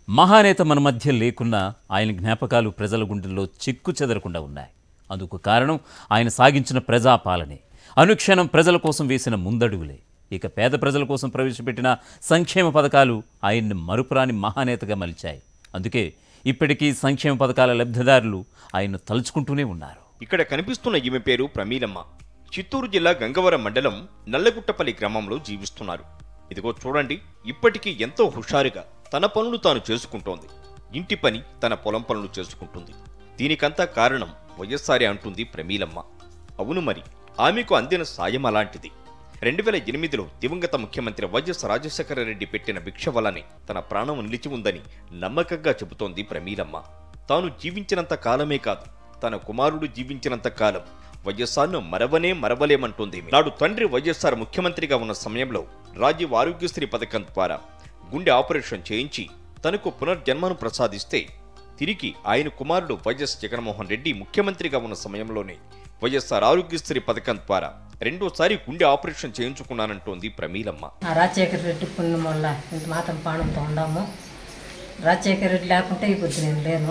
మహానేత మన మధ్య లేకున్నా ఆయన జ్ఞాపకాలు ప్రజల గుండెల్లో చిక్కు చెదరకుండా ఉన్నాయి అందుకు కారణం ఆయన సాగించిన ప్రజాపాలనే అనుక్షణం ప్రజల కోసం వేసిన ముందడుగులే ఇక పేద ప్రజల కోసం ప్రవేశపెట్టిన సంక్షేమ పథకాలు ఆయన్ని మరుపురాని మహానేతగా మలిచాయి అందుకే ఇప్పటికీ సంక్షేమ పథకాల లబ్ధిదారులు ఆయన్ను తలుచుకుంటూనే ఉన్నారు ఇక్కడ కనిపిస్తున్న ఈమె పేరు ప్రమీలమ్మ చిత్తూరు జిల్లా గంగవరం మండలం నల్లగుట్టపల్లి గ్రామంలో జీవిస్తున్నారు ఇదిగో చూడండి ఇప్పటికీ ఎంతో హుషారుగా తన పనులు తాను చేసుకుంటోంది ఇంటి పని తన పొలం పనులు చేసుకుంటుంది దీనికంతా కారణం వైఎస్ఆరే అంటుంది ప్రమీలమ్మ అవును మరి ఆమెకు అందిన సాయం అలాంటిది రెండు వేల ఎనిమిదిలో దివంగత ముఖ్యమంత్రి వైఎస్ రాజశేఖర రెడ్డి పెట్టిన భిక్ష వల్లనే తన ప్రాణం నిలిచి ఉందని నమ్మకంగా చెబుతోంది ప్రమీలమ్మ తాను జీవించినంత కాలమే కాదు తన కుమారుడు జీవించినంత కాలం వైఎస్ఆర్ను మరవనే మరవలేమంటోంది ఈమె. నాడు తండ్రి వైఎస్ఆర్ ముఖ్యమంత్రిగా ఉన్న సమయంలో రాజీవ్ ఆరోగ్యశ్రీ పథకం ద్వారా గుండె ఆపరేషన్ చేయించి తనకు పునర్జన్మను ప్రసాదిస్తే తిరిగి ఆయన కుమారుడు వైఎస్ జగన్మోహన్ రెడ్డి ముఖ్యమంత్రిగా ఉన్న సమయంలోనే వైఎస్ఆర్ ఆరోగ్యశ్రీ పథకం ద్వారా రెండోసారి గుండె ఆపరేషన్ చేయించుకున్నానంటోంది ప్రమీలమ్మ ఆ రాజశేఖర రెడ్డి పుణ్యం వల్ల ఇంత మాత్రం ప్రాణంతో ఉన్నాము రాజశేఖర రెడ్డి లేకుంటే ఇప్పుడు నేను లేను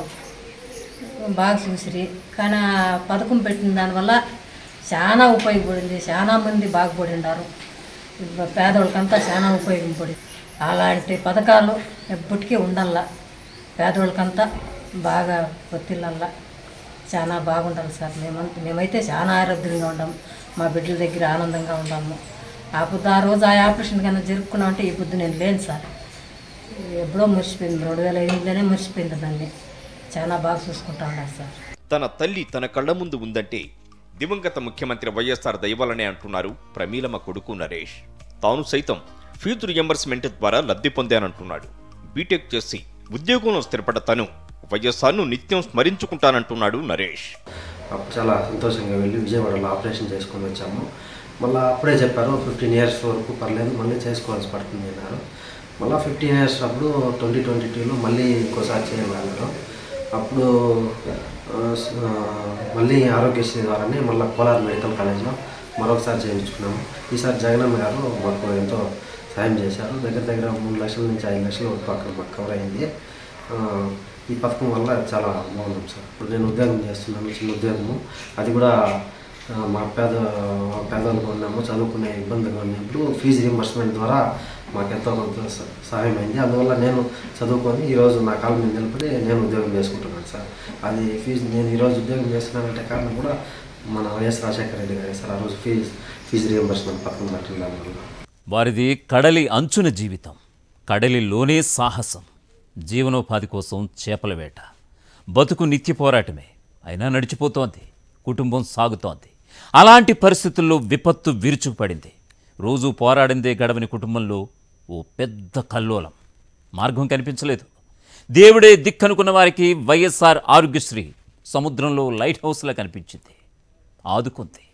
బాగా చూసిరి కానీ ఆ పథకం పెట్టిన దానివల్ల చాలా ఉపయోగపడింది చాలా మంది బాగుపడినారు ఇప్పుడు పేదవాళ్ళకంతా చాలా ఉపయోగపడింది అలాంటి పథకాలు ఎప్పటికీ ఉండాలా పేదవాళ్ళకంతా బాగా ఒత్తిళ్ళల్లా చాలా బాగుండాలి సార్ మేమంతా మేమైతే చాలా ఆరోగ్యంగా ఉన్నాము మా బిడ్డల దగ్గర ఆనందంగా ఉన్నాము ఆ పొద్దు ఆ రోజు ఆ ఆపరేషన్ కన్నా జరుపుకున్నామంటే ఈ పొద్దు నేను లేను సార్ ఎప్పుడో మర్చిపోయింది రెండు వేల ఎనిమిదిలోనే మర్చిపోయింది దాన్ని చాలా బాగా చూసుకుంటా ఉన్నారు సార్ తన తల్లి తన కళ్ళ ముందు ఉందంటే దివంగత ముఖ్యమంత్రి వైఎస్ఆర్ దయవలనే అంటున్నారు ప్రమీలమ్మ కొడుకు నరేష్ తాను సైతం ఫీజు రియంబర్స్మెంట్ ద్వారా లబ్ధి పొందానంటున్నాడు బీటెక్ చేసి ఉద్యోగంలో స్థిరపడ్డ తను వైఎస్ఆర్ను నిత్యం స్మరించుకుంటానంటున్నాడు నరేష్ అప్పుడు చాలా సంతోషంగా వెళ్ళి విజయవాడలో ఆపరేషన్ చేసుకొని వచ్చాము మళ్ళీ అప్పుడే చెప్పారు ఫిఫ్టీన్ ఇయర్స్ వరకు పర్లేదు మళ్ళీ చేసుకోవాల్సి పడుతుంది అన్నారు మళ్ళీ ఫిఫ్టీన్ ఇయర్స్ అప్పుడు ట్వంటీ ట్వంటీ టూలో మళ్ళీ ఇంకోసారి చేయమన్నారు అప్పుడు ఆ, స- ఆ, మళ్ళీ ఆరోగ్యశ్రీ ద్వారానే మళ్ళీ కోలార్ మెడికల్ కాలేజ్లో మరొకసారి చేయించుకున్నాము ఈసారి జగనన్న గారు మాకు ఎంతో సాయం చేశారు దగ్గర దగ్గర మూడు లక్షల నుంచి ఐదు లక్షల వరకు అక్కడ మాకు కవర్ అయింది ఆ, ఈ పథకం వల్ల చాలా బాగున్నాం సార్ ఇప్పుడు నేను ఉద్యోగం చేస్తున్నాను చిన్న ఉద్యోగము అది కూడా ఆ, మా పేద పేదలకు ఉన్నాము చదువుకునే ఇబ్బందిగా ఉన్నప్పుడు ఫీజు రీంబర్స్మెంట్ ద్వారా మాకు ఎంతో కొంత స- సహాయం అయింది అందువల్ల నేను చదువుకొని ఈరోజు నా కాలం మీద నిలబడి నేను ఉద్యోగం చేసుకుంటున్నాను సార్ అది ఫీజు నేను ఈరోజు ఉద్యోగం చేస్తున్నానంటే కారణం కూడా మన వైఎస్ రాజశేఖర రెడ్డి గారే సార్ ఆ రోజు ఫీజు ఫీజు రీంబర్స్మెంట్ పథకం పెట్టిన దానివల్ల వారిది కడలి అంచున జీవితం కడలిలోనే సాహసం జీవనోపాధి కోసం చేపల వేట బతుకు నిత్య పోరాటమే అయినా నడిచిపోతోంది కుటుంబం సాగుతోంది అలాంటి పరిస్థితుల్లో విపత్తు విరుచుకుపడింది రోజు పోరాడిందే గడవని కుటుంబంలో ఓ పెద్ద కల్లోలం మార్గం కనిపించలేదు దేవుడే దిక్కనుకున్న వారికి వైఎస్ఆర్ ఆరోగ్యశ్రీ సముద్రంలో లైట్ హౌస్లా కనిపించింది ఆదుకుంది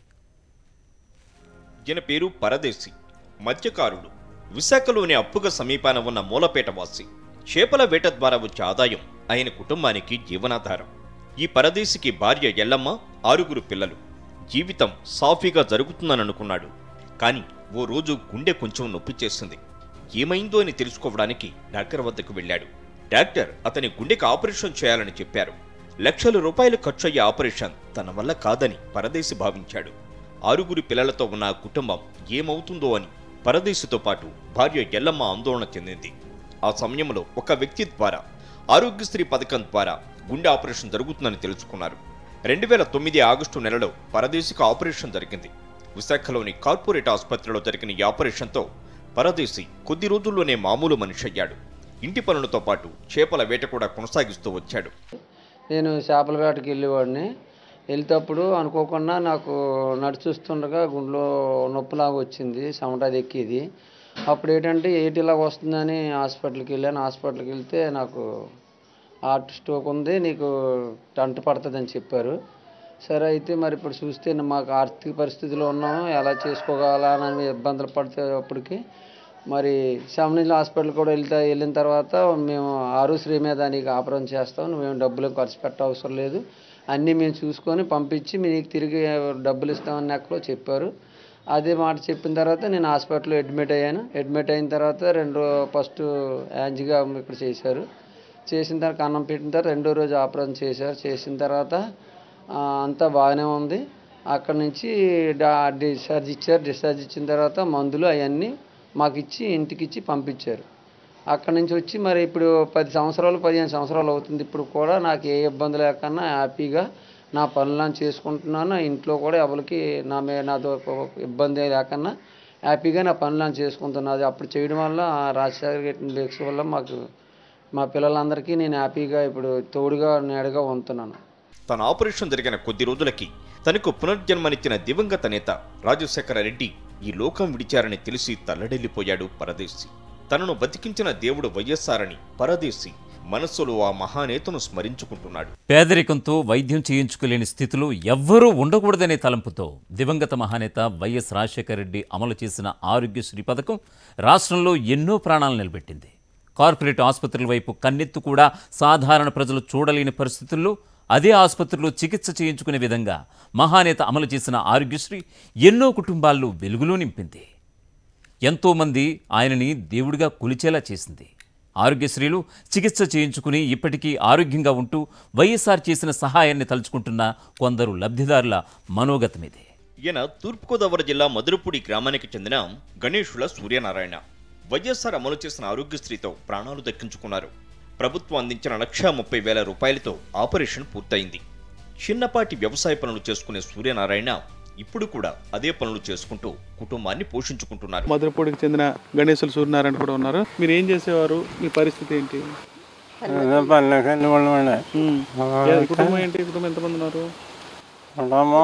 ఈయన పేరు పరదేశి మత్స్యకారుడు విశాఖలోని అప్పుగ సమీపాన ఉన్న మూలపేట వాసి చేపల వేట ద్వారా వచ్చే ఆదాయం ఆయన కుటుంబానికి జీవనాధారం ఈ పరదేశికి భార్య ఎల్లమ్మ ఆరుగురు పిల్లలు జీవితం సాఫీగా జరుగుతుందని అనుకున్నాడు కానీ ఓ రోజు గుండె కొంచెం నొప్పి చేసింది ఏమైందో అని తెలుసుకోవడానికి డాక్టర్ వద్దకు వెళ్ళాడు డాక్టర్ అతని గుండెకి ఆపరేషన్ చేయాలని చెప్పారు లక్షల రూపాయలు ఖర్చయ్యే ఆపరేషన్ తన వల్ల కాదని పరదేశి భావించాడు ఆరుగురి పిల్లలతో ఉన్న ఆ కుటుంబం ఏమవుతుందో అని పరదేశితో పాటు భార్య ఎల్లమ్మ ఆందోళన చెందింది ఆ సమయంలో ఒక వ్యక్తి ద్వారా ఆరోగ్యశ్రీ పథకం ద్వారా గుండె ఆపరేషన్ జరుగుతుందని తెలుసుకున్నారు రెండు వేల తొమ్మిది ఆగస్టు నెలలో పరదేశికి ఆపరేషన్ జరిగింది విశాఖలోని కార్పొరేట్ ఆసుపత్రిలో జరిగిన ఈ ఆపరేషన్తో పరదేశి కొద్ది రోజుల్లోనే మామూలు మనిషి అయ్యాడు ఇంటి పనులతో పాటు చేపల వేట కూడా కొనసాగిస్తూ వచ్చాడు నేను చేపల వేటకి వెళ్ళేవాడిని వెళ్తేప్పుడు అనుకోకుండా నాకు నడుచుస్తుండగా గుండెలో నొప్పిలాగా వచ్చింది చెమట ఎక్కేది అప్పుడు ఏంటంటే ఏటిలాగా వస్తుందని హాస్పిటల్కి వెళ్ళాను హాస్పిటల్కి వెళ్తే నాకు హార్ట్ స్ట్రోక్ ఉంది నీకు టంట పడుతుందని చెప్పారు సరే అయితే మరి ఇప్పుడు చూస్తే మాకు ఆర్థిక పరిస్థితిలో ఉన్నాము ఎలా చేసుకోగలని ఇబ్బందులు పడితే అప్పటికి మరి శామనీల హాస్పిటల్ కూడా వెళ్తే వెళ్ళిన తర్వాత మేము ఆరోశ్రీ మీద నీకు ఆపరేషన్ చేస్తాం నువ్వేం డబ్బులు ఖర్చు పెట్ట అవసరం లేదు అన్నీ మేము చూసుకొని పంపించి మీకు తిరిగి డబ్బులు ఇస్తామని ఎక్కడో చెప్పారు అదే మాట చెప్పిన తర్వాత నేను హాస్పిటల్లో అడ్మిట్ అయ్యాను అడ్మిట్ అయిన తర్వాత రెండు ఫస్ట్ యాంజిగా ఇక్కడ చేశారు చేసిన తర్వాత అన్నం పెట్టిన తర్వాత రెండో రోజు ఆపరేషన్ చేశారు చేసిన తర్వాత ఆ, అంతా బాగానే ఉంది అక్కడ నుంచి డా డిశ్చార్జ్ ఇచ్చారు డిశ్చార్జ్ ఇచ్చిన తర్వాత మందులు అవన్నీ మాకు ఇచ్చి ఇంటికి ఇచ్చి పంపించారు అక్కడ నుంచి వచ్చి మరి ఇప్పుడు పది సంవత్సరాలు పదిహేను సంవత్సరాలు అవుతుంది ఇప్పుడు కూడా నాకు ఏ ఇబ్బంది లేకుండా హ్యాపీగా నా పనులను చేసుకుంటున్నాను ఇంట్లో కూడా ఎవరికి నా మీద నాతో ఒక ఇబ్బంది లేకుండా హ్యాపీగా నా పనులను చేసుకుంటున్నాను అప్పుడు చేయడం వల్ల ఆ రాజశేఖర్ గెట్టిన బేక్స్ వల్ల మాకు మా పిల్లలందరికీ నేను హ్యాపీగా ఇప్పుడు తోడుగా నీడగా ఉంటున్నాను తన ఆపరేషన్ జరిగిన కొద్ది రోజులకి తనకు పునర్జన్మనిచ్చిన దివంగత నేత రాజశేఖర రెడ్డి ఈ లోకం విడిచారని తెలిసి తల్లడిల్లిపోయాడు పరదేశి తనను బతికించిన దేవుడు వైఎస్ఆర్ అని పరదేశి మనస్సులో ఆ మహానేతను స్మరించుకుంటున్నాడు పేదరికంతో వైద్యం చేయించుకోలేని స్థితిలో ఎవ్వరూ ఉండకూడదనే తలంపుతో దివంగత మహానేత వైఎస్ రాజశేఖర రెడ్డి అమలు చేసిన ఆరోగ్యశ్రీ పథకం రాష్ట్రంలో ఎన్నో ప్రాణాలు నిలబెట్టింది కార్పొరేట్ ఆసుపత్రుల వైపు కన్నెత్తు కూడా సాధారణ ప్రజలు చూడలేని పరిస్థితుల్లో అదే ఆసుపత్రిలో చికిత్స చేయించుకునే విధంగా మహానేత అమలు చేసిన ఆరోగ్యశ్రీ ఎన్నో కుటుంబాల్లో వెలుగులో నింపింది ఎంతోమంది ఆయనని దేవుడిగా కొలిచేలా చేసింది ఆరోగ్యశ్రీలు చికిత్స చేయించుకుని ఇప్పటికీ ఆరోగ్యంగా ఉంటూ వైఎస్ఆర్ చేసిన సహాయాన్ని తలుచుకుంటున్న కొందరు లబ్ధిదారుల మనోగతమిదే ఈయన తూర్పుగోదావరి జిల్లా మధురపూడి గ్రామానికి చెందిన గణేషుల సూర్యనారాయణ వైఎస్ఆర్ అమలు చేసిన ఆరోగ్యశ్రీతో ప్రాణాలు దక్కించుకున్నారు ప్రభుత్వం అందించిన లక్షా ముప్పై వేల రూపాయలతో ఆపరేషన్ పూర్తయింది చిన్నపాటి వ్యవసాయ పనులు చేసుకునే సూర్యనారాయణ ఇప్పుడు కూడా అదే పనులు చేసుకుంటూ కుటుంబాన్ని పోషించుకుంటున్నారు మధురపూడికి చెందిన గణేశులు సూర్యనారాయణ కూడా ఉన్నారు మీరు ఏం చేసేవారు మీ పరిస్థితి ఏంటి పల్లెకి ఉండమండి ఉమ్. ఏ- కుటుంబం ఏంటి కుటుంబం ఎంతమంది ఉన్నారు ఉండము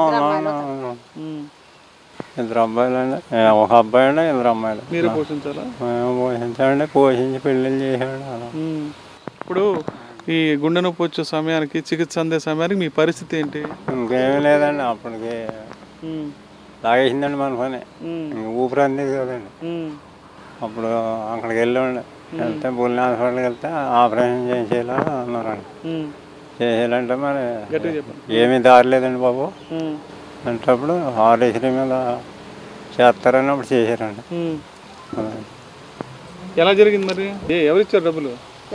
ఉమ్. ఇద్దరు అబ్బాయిలు అండి ఒక అబ్బాయి అండి ఇద్దరు అమ్మాయిలు మీరే పోషించాలా మేము పోషించామండి పోషించి పెళ్ళిళ్ళు చేసాడు అలా ఉమ్. ఇప్పుడు ఈ గుండె నొప్పి వచ్చే సమయానికి చికిత్స అందే సమయానికి మీ పరిస్థితి ఏంటి ఇంకేమీ లేదండి అప్పటికి ఉమ్. తాగేసిందండి మన పని ఉమ్. ఇంక ఊపిరి అందేది కదండి ఉమ్. అప్పుడు అక్కడికి వెళ్ళండి వెళ్తే బుల్లి హాస్పిటల్కి వెళ్తే ఆపరేషన్ చేసేలా అన్నారండి ఉమ్. చేసేయాలంటే మరి గట్టిగా చెప్పండి ఏమీ దారి లేదండి బాబు ఉమ్. అంటే అప్పుడు ఆర్డీసీ మీద చేస్తారని అప్పుడు చేశారండి ఉమ్. అలా. ఎలా జరిగింది మరి ఏ ఎవరు ఇచ్చారు డబ్బులు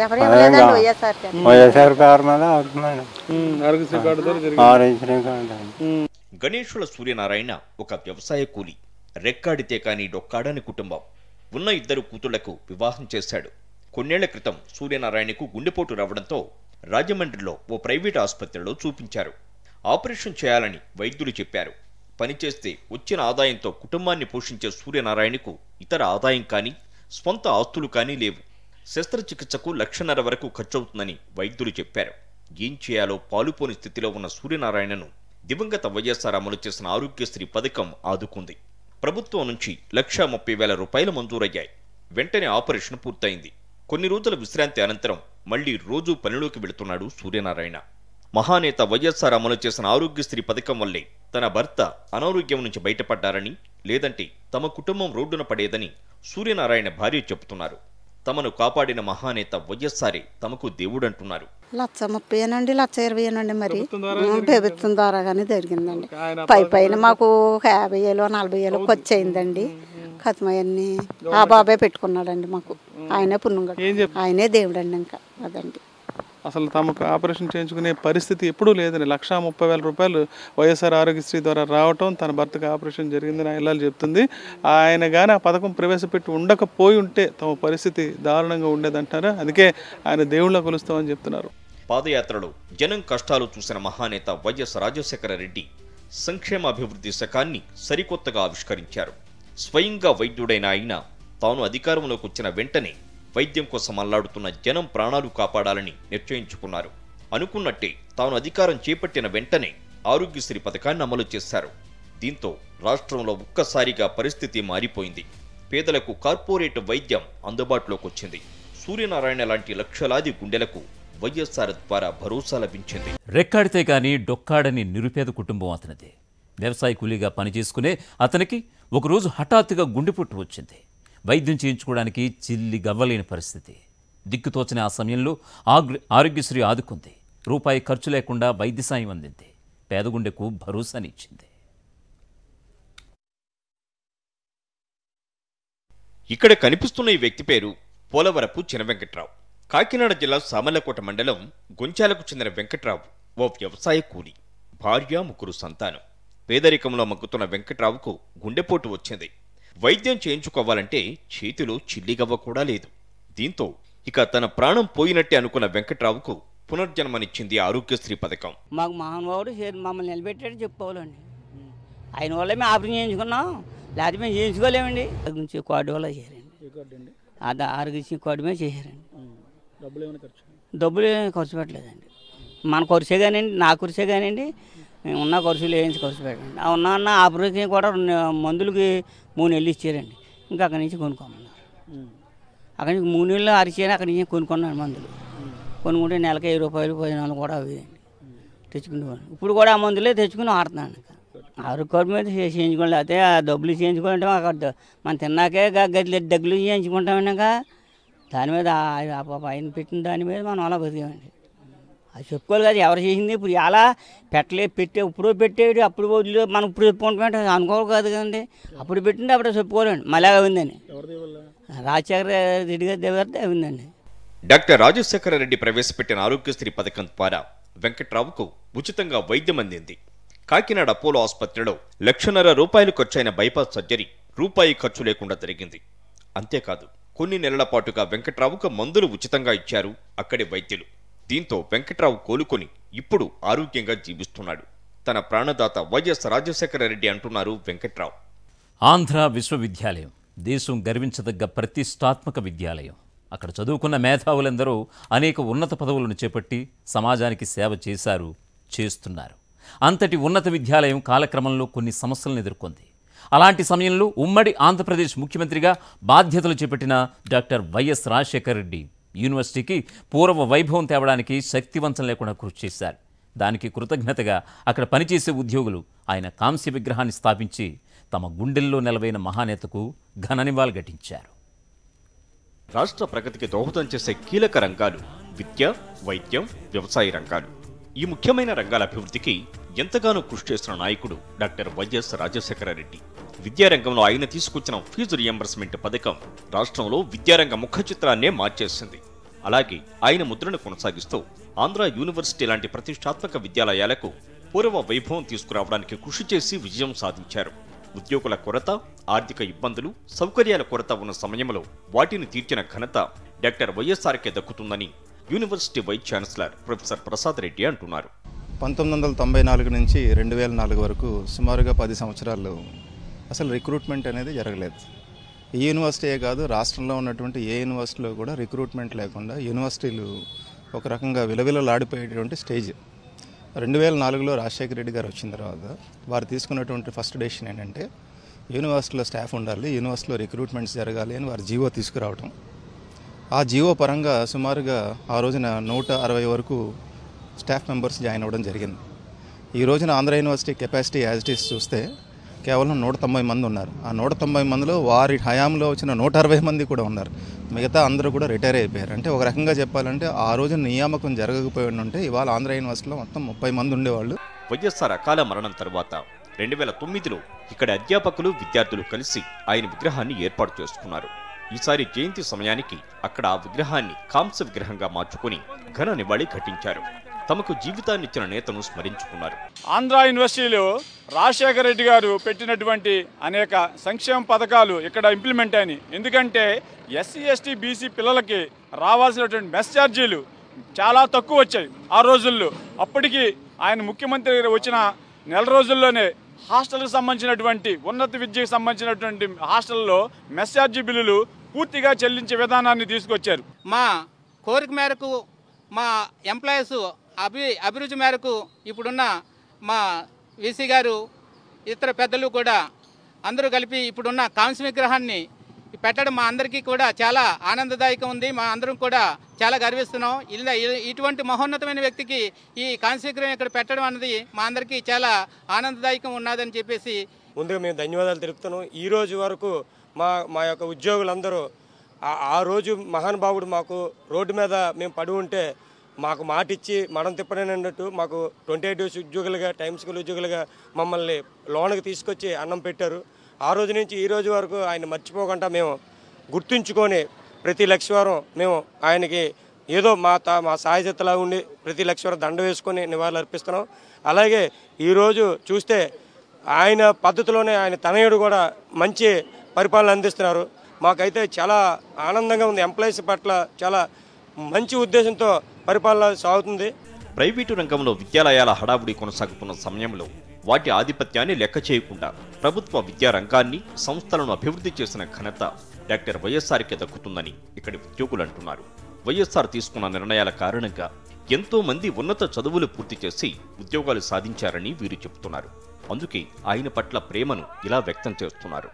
వైఎస్ఆర్ పేరు మీద అవుతుందండి ఉమ్. ఆరోగ్యశ్రీ కార్డు ద్వారా జరిగింది ఆర్డీసీ కార్డు అండి ఉమ్. గణేశుల సూర్యనారాయణ ఒక వ్యవసాయ కూలి రెక్కాడితే కాని డొక్కాడని కుటుంబం ఉన్న ఇద్దరు కూతుళ్లకు వివాహం చేశాడు కొన్నేళ్ల క్రితం సూర్యనారాయణకు గుండెపోటు రావడంతో రాజమండ్రిలో ఓ ప్రైవేట్ ఆసుపత్రిలో చూపించారు ఆపరేషన్ చేయాలని వైద్యులు చెప్పారు పనిచేస్తే వచ్చిన ఆదాయంతో కుటుంబాన్ని పోషించే సూర్యనారాయణకు ఇతర ఆదాయం కానీ స్వంత ఆస్తులు కానీ లేవు శస్త్రచికిత్సకు లక్షన్నర వరకు ఖర్చవుతుందని వైద్యులు చెప్పారు ఏం చేయాలో పాలుపోని స్థితిలో ఉన్న సూర్యనారాయణను దివంగత వైఎస్ఆర్ అమలు చేసిన ఆరోగ్యశ్రీ పథకం ఆదుకుంది ప్రభుత్వం నుంచి లక్షా ముప్పై వేల రూపాయలు మంజూరయ్యాయి వెంటనే ఆపరేషన్ పూర్తయింది కొన్ని రోజుల విశ్రాంతి అనంతరం మళ్లీ రోజూ పనిలోకి వెళుతున్నాడు సూర్యనారాయణ మహానేత వైఎస్ఆర్ అమలు చేసిన ఆరోగ్యశ్రీ పథకం వల్లే తన భర్త అనారోగ్యం నుంచి బయటపడ్డారని లేదంటే తమ కుటుంబం రోడ్డున పడేదని సూర్యనారాయణ భార్య చెబుతున్నారు తమను కాపాడిన మహానేత వైఎస్ఆరే తమకు దేవుడంటున్నారు లక్ష ముప్పై అనండి లక్ష ఇరవై అనండి మరి ప్రభుత్వం ద్వారా ఉం, ప్రభుత్వం ద్వారాగానే జరిగిందండి ఆయన పై పైన మాకు ఒక యాభై వేలు నలభై వేలు ఖర్చు అయిందండి కథమయన్ని ఆ బాబాయ్ పెట్టుకున్నాడండి మాకు ఆయనే పుణ్యం కట్టు- ఏం చెప్ ఆయనే దేవుడండి ఇంకా అదండి అసలు తమకు ఆపరేషన్ చేయించుకునే పరిస్థితి ఎప్పుడూ లేదని లక్షా ముప్పై వేల రూపాయలు వైఎస్ఆర్ ఆరోగ్యశ్రీ ద్వారా రావటం తన భర్తకు ఆపరేషన్ జరిగిందని ఆ ఇల్లాలు చెప్తుంది ఆయన కానీ ఆ పథకం ప్రవేశపెట్టి ఉండకపోయి ఉంటే తమ పరిస్థితి దారుణంగా ఉండేదంటారా అందుకే ఆయన దేవుళ్ళ కొలుస్తామని చెప్తున్నారు పాదయాత్రలో జనం కష్టాలు చూసిన మహానేత వైఎస్ రాజశేఖర రెడ్డి సంక్షేమాభివృద్ధి శకాన్ని సరికొత్తగా ఆవిష్కరించారు స్వయంగా వైద్యుడైన ఆయన తాను అధికారంలోకి వచ్చిన వెంటనే వైద్యం కోసం అల్లాడుతున్న జనం ప్రాణాలు కాపాడాలని నిశ్చయించుకున్నారు అనుకున్నట్టే తాను అధికారం చేపట్టిన వెంటనే ఆరోగ్యశ్రీ పథకాన్ని అమలు చేశారు దీంతో రాష్ట్రంలో ఒక్కసారిగా పరిస్థితి మారిపోయింది పేదలకు కార్పొరేట్ వైద్యం అందుబాటులోకి వచ్చింది సూర్యనారాయణ లాంటి లక్షలాది గుండెలకు వైఎస్ఆర్ ద్వారా భరోసా లభించింది రెక్కాడితే కానీ డొక్కాడని నిరుపేద కుటుంబం అతనిది వ్యవసాయ కూలీగా పనిచేసుకునే అతనికి ఒకరోజు హఠాత్తుగా గుండెపోటు వచ్చింది వైద్యం చేయించుకోవడానికి చిల్లి గవ్వలేని పరిస్థితి దిక్కుతోచని ఆ సమయంలో ఆగ్ర ఆరోగ్యశ్రీ ఆదుకుంది రూపాయి ఖర్చు లేకుండా వైద్య సాయం అందింది పేదగుండెకు భరోసానిచ్చింది ఇక్కడ కనిపిస్తున్న ఈ వ్యక్తి పేరు పోలవరపు చినవెంకట్రావు కాకినాడ జిల్లా సామర్లకోట మండలం గుంచాలకు చెందిన వెంకట్రావు ఓ వ్యవసాయ కూలి భార్య ముగ్గురు సంతానం పేదరికంలో మగ్గుతున్న వెంకట్రావుకు గుండెపోటు వచ్చింది వైద్యం చేయించుకోవాలంటే చేతిలో చిల్లిగవ్వ కూడా లేదు దీంతో ఇక తన ప్రాణం పోయినట్టే అనుకున్న వెంకట్రావుకు పునర్జన్మనిచ్చింది ఆరోగ్యశ్రీ పథకం మాకు మహానుభావుడు చేరు మమ్మల్ని నిలబెట్టాడు చెప్పుకోవాలండి ఆయన వల్ల మేము ఆపరేషన్ చేయించుకున్నాం లేకపోతే మేము చేయించుకోలేమండి అది నుంచి కోటి వల్ల చేయారండి అది ఆరోగ్య కోటి మీద చేశారండి డబ్బులు ఏమీ ఖర్చు పెట్టలేదండి మన ఖర్చే కానివ్వండి నా ఖర్చే కానివ్వండి మేము ఉన్న ఖర్చులు వేయించి ఖర్చు పెట్టండి ఆ ఉన్న ఉన్న ఆపరేషన్ కూడా రెండు మందులకి మూడు నెలలు ఇచ్చారండి ఇంకా అక్కడి నుంచి కొనుక్కోమన్నారు అక్కడి నుంచి మూడు నెలలు అరిచారు అక్కడి నుంచి కొనుక్కున్నాను మందులు కొనుక్కుంటే నెలకి వెయ్యి రూపాయలు పదినాలు కూడా అవి తెచ్చుకునేవాడు ఇప్పుడు కూడా ఆ మందులే తెచ్చుకుని వాడుతున్నాను ఇంకా ఆరు కోటి మీద చే- చేయించుకోండి అయితే ఆ డబ్బులు చేయించుకుంటాం అక్కడ ద- మనం తిన్నాకే గ- గది దగ్గులు చేయించుకుంటాం ఇంకా దాని మీద ఆ- ఆ పాప ఆయన పెట్టిన దాని మీద మనం అలా బతికామండి అది చెప్పుకోవాలి కదా ఎవరు చేసింది ఇప్పుడు ఎలా పెట్టలే పెట్టే ఇప్పుడు పెట్టేది అప్పుడు వదిలే మనం ఇప్పుడు చెప్పుకుంటామంటే అనుకోవాలి కాదు కదండి అప్పుడు పెట్టింది అప్పుడే చెప్పుకోలేండి మళ్ళీ ఉందండి రాజశేఖర రెడ్డి గారి దగ్గర ఉందండి డాక్టర్ రాజశేఖర రెడ్డి ప్రవేశపెట్టిన ఆరోగ్యశ్రీ పథకం ద్వారా వెంకట్రావుకు ఉచితంగా వైద్యం అందింది కాకినాడ అపోలో ఆసుపత్రిలో లక్షన్నర రూపాయలు ఖర్చైన బైపాస్ సర్జరీ రూపాయి ఖర్చు లేకుండా జరిగింది అంతేకాదు కొన్ని నెలల పాటుగా వెంకట్రావుకు మందులు ఉచితంగా ఇచ్చారు అక్కడి వైద్యులు దీంతో వెంకట్రావు కోలుకొని ఇప్పుడు ఆరోగ్యంగా జీవిస్తున్నాడు తన ప్రాణదాత వైఎస్ రాజశేఖర రెడ్డి అంటున్నారు వెంకట్రావు ఆంధ్ర విశ్వవిద్యాలయం దేశం గర్వించదగ్గ ప్రతిష్టాత్మక విద్యాలయం అక్కడ చదువుకున్న మేధావులందరూ అనేక ఉన్నత పదవులను చేపట్టి సమాజానికి సేవ చేశారు చేస్తున్నారు అంతటి ఉన్నత విద్యాలయం కాలక్రమంలో కొన్ని సమస్యలను ఎదుర్కొంది అలాంటి సమయంలో ఉమ్మడి ఆంధ్రప్రదేశ్ ముఖ్యమంత్రిగా బాధ్యతలు చేపట్టిన డాక్టర్ వైఎస్ రాజశేఖర రెడ్డి యూనివర్సిటీకి పూర్వ వైభవం తేవడానికి శక్తివంచం లేకుండా కృషి చేశారు దానికి కృతజ్ఞతగా అక్కడ పనిచేసే ఉద్యోగులు ఆయన కాంస్య విగ్రహాన్ని స్థాపించి తమ గుండెల్లో నెలవైన మహానేతకు ఘన నివాళులు ఘటించారు రాష్ట్ర ప్రగతికి దోహదం చేసే కీలక రంగాలు విద్య వైద్యం వ్యవసాయ రంగాలు ఈ ముఖ్యమైన రంగాల అభివృద్ధికి ఎంతగానో కృషి చేస్తున్న నాయకుడు డాక్టర్ వైఎస్ రాజశేఖర రెడ్డి విద్యారంగంలో ఆయన తీసుకొచ్చిన ఫీజు రియంబర్స్మెంట్ పథకం రాష్ట్రంలో విద్యారంగ ముఖ చిత్రాన్నే మార్చేసింది అలాగే ఆయన ముద్రను కొనసాగిస్తూ ఆంధ్ర యూనివర్సిటీ లాంటి ప్రతిష్టాత్మక విద్యాలయాలకు పూర్వ వైభవం తీసుకురావడానికి కృషి చేసి విజయం సాధించారు ఉద్యోగుల కొరత ఆర్థిక ఇబ్బందులు సౌకర్యాల కొరత ఉన్న సమయంలో వాటిని తీర్చిన ఘనత డాక్టర్ వైఎస్ఆర్కే దక్కుతుందని university vice chancellor professor Prasad Reddy అంటున్నారు పంతొమ్మిది వందల తొంభై నాలుగు నుంచి రెండు వేల నాలుగు వరకు సుమారుగా పది సంవత్సరాలు అసలు రిక్రూట్మెంట్ అనేది జరగలేదు ఈ యూనివర్సిటీయే కాదు రాష్ట్రంలో ఉన్నటువంటి ఏ యూనివర్సిటీలో కూడా రిక్రూట్మెంట్ లేకుండా యూనివర్సిటీలు ఒక రకంగా విలవిలలాడిపోయేటువంటి స్టేజ్ రెండు వేల నాలుగులో రాజశేఖర రెడ్డి గారు వచ్చిన తర్వాత వారు తీసుకున్నటువంటి ఫస్ట్ డెసిషన్ ఏంటంటే యూనివర్సిటీలో స్టాఫ్ ఉండాలి యూనివర్సిటీలో రిక్రూట్మెంట్స్ జరగాలి అని వారు జీవో తీసుకురావటం ఆ జీవో పరంగా సుమారుగా ఆ రోజున నూట అరవై వరకు స్టాఫ్ మెంబర్స్ జాయిన్ అవ్వడం జరిగింది ఈ రోజున Andhra university capacity as it is చూస్తే కేవలం నూట తొంభై మంది ఉన్నారు ఆ నూట తొంభై మందిలో వారి హయాంలో వచ్చిన నూట అరవై మంది కూడా ఉన్నారు మిగతా అందరూ కూడా రిటైర్ అయిపోయారు అంటే ఒక రకంగా చెప్పాలంటే ఆ రోజు నియామకం జరగకపోయి ఉంటే ఇవాళ ఆంధ్ర యూనివర్సిటీలో మొత్తం ముప్పై మంది ఉండేవాళ్ళు వైఎస్ఆర్ అకాల మరణం తర్వాత రెండు వేల తొమ్మిదిలో ఇక్కడ అధ్యాపకులు విద్యార్థులు కలిసి ఆయన విగ్రహాన్ని ఏర్పాటు చేసుకున్నారు ఈసారి జయంతి సమయానికి అక్కడ ఆ విగ్రహాన్ని కాంస్య విగ్రహంగా మార్చుకుని ఘన నివాళి ఘటించారు తమకు జీవితాన్నిచ్చిన నేతను స్మరించుకున్నారు ఆంధ్ర యూనివర్సిటీలో రాజశేఖర రెడ్డి గారు పెట్టినటువంటి అనేక సంక్షేమ పథకాలు ఇక్కడ ఇంప్లిమెంట్ అయినాయి ఎందుకంటే ఎస్సీ ఎస్టీ బీసీ పిల్లలకి రావాల్సినటువంటి మెస్ ఛార్జీలు చాలా తక్కువ వచ్చాయి ఆ రోజుల్లో అప్పటికి ఆయన ముఖ్యమంత్రి గారు వచ్చిన నెల రోజుల్లోనే హాస్టల్కి సంబంధించినటువంటి ఉన్నత విద్యకు సంబంధించినటువంటి హాస్టల్లో మెస్ ఛార్జీ బిల్లులు పూర్తిగా చెల్లించే విధానాన్ని తీసుకొచ్చారు మా కోరిక మేరకు మా ఎంప్లాయీస్ అభి అభిరుచి మేరకు ఇప్పుడున్న మా వీసీ గారు ఇతర పెద్దలు కూడా అందరూ కలిపి ఇప్పుడున్న కాంస్య విగ్రహాన్ని పెట్టడం మా అందరికీ కూడా చాలా ఆనందదాయకం ఉంది మా అందరం కూడా చాలా గర్విస్తున్నాం ఇలా ఇటువంటి మహోన్నతమైన వ్యక్తికి ఈ కాంస్య విగ్రహం ఇక్కడ పెట్టడం అన్నది మా అందరికీ చాలా ఆనందదాయకం ఉన్నదని చెప్పేసి ముందుగా మేము ధన్యవాదాలు తెలుపుతున్నాం ఈ రోజు వరకు మా మా యొక్క ఉద్యోగులందరూ ఆ- ఆ రోజు మహానుభావుడు మాకు రోడ్డు మీద మేము పడి ఉంటే మాకు మాట ఇచ్చి మడం తిప్పనన్నట్టు మాకు ట్వంటీ ఎయిట్ డేస్ ఉద్యోగులుగా టైమ్ స్కూల్ ఉద్యోగులుగా మమ్మల్ని లోనకి తీసుకొచ్చి అన్నం పెట్టారు ఆ రోజు నుంచి ఈ రోజు వరకు ఆయన మర్చిపోకుండా మేము గుర్తుంచుకొని ప్రతి లక్షవారం మేము ఆయనకి ఏదో మా తా మా సాయశక్తిలా ఉండి ప్రతి లక్ష వరకు దండ వేసుకొని నివాళులు అర్పిస్తున్నాం అలాగే ఈరోజు చూస్తే ఆయన పద్ధతిలోనే ఆయన తనయుడు కూడా మంచి పరిపాలన అందిస్తున్నారు మాకైతే చాలా ఆనందంగా ఉంది ఎంప్లాయీస్ పట్ల చాలా మంచి ఉద్దేశంతో పరిపాలన సాగుతుంది ప్రైవేటు రంగంలో విద్యాలయాల హడావుడి కొనసాగుతున్న సమయంలో వాటి ఆధిపత్యాన్ని లెక్క చేయకుండా ప్రభుత్వ విద్యా రంగాన్ని సంస్థలను అభివృద్ధి చేసిన ఘనత డాక్టర్ వైఎస్ఆర్కే దక్కుతుందని ఇక్కడి ఉద్యోగులు అంటున్నారు వైఎస్ఆర్ తీసుకున్న నిర్ణయాల కారణంగా ఎంతో మంది ఉన్నత చదువులు పూర్తి చేసి ఉద్యోగాలు సాధించారని వీరు చెబుతున్నారు అందుకే ఆయన పట్ల ప్రేమను ఇలా వ్యక్తం చేస్తున్నారు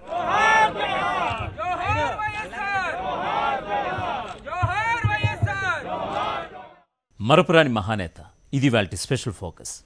మరపురాని మహానేత ఇది వాళ్ళ స్పెషల్ ఫోకస్